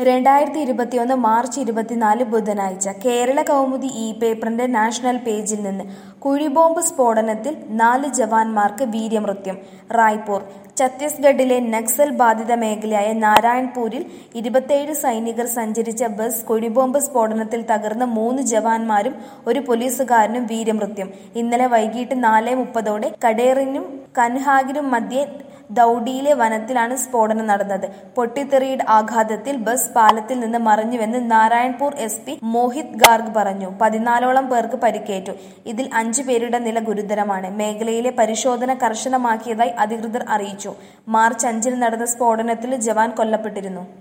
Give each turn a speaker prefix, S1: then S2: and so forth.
S1: രണ്ടായിരത്തി ഇരുപത്തിയൊന്ന് മാർച്ച് ഇരുപത്തിനാല് ബുധനാഴ്ച കേരള കൗമുദി ഇ പേപ്പറിന്റെ നാഷണൽ പേജിൽ നിന്ന് കുഴിബോംബ് സ്ഫോടനത്തിൽ നാല് ജവാന്മാർക്ക് വീര്യമൃത്യം റായ്പൂർ ഛത്തീസ്ഗഡിലെ നക്സൽ ബാധിത മേഖലയായ നാരായൺപൂരിൽ ഇരുപത്തിയേഴ് സൈനികർ സഞ്ചരിച്ച ബസ് കുഴിബോംബ് സ്ഫോടനത്തിൽ തകർന്ന് മൂന്ന് ജവാന്മാരും ഒരു പോലീസുകാരനും വീരമൃത്യം ഇന്നലെ വൈകിട്ട് നാല് മുപ്പതോടെ കടേറിനും കൻഹാഗിനും മധ്യേ ദൌഡിയിലെ വനത്തിലാണ് സ്ഫോടനം നടന്നത് പൊട്ടിത്തെറിയുടെ ആഘാതത്തിൽ ബസ് പാലത്തിൽ നിന്ന് മറിഞ്ഞുവെന്ന് നാരായൺപൂർ എസ് പി മോഹിത് ഗാർഗ് പറഞ്ഞു പതിനാലോളം പേർക്ക് പരിക്കേറ്റു ഇതിൽ അഞ്ചു പേരുടെ നില ഗുരുതരമാണ് മേഖലയിലെ പരിശോധന കർശനമാക്കിയതായി അധികൃതർ അറിയിച്ചു മാർച്ച് അഞ്ചിന് നടന്ന സ്ഫോടനത്തിൽ ജവാൻ കൊല്ലപ്പെട്ടിരുന്നു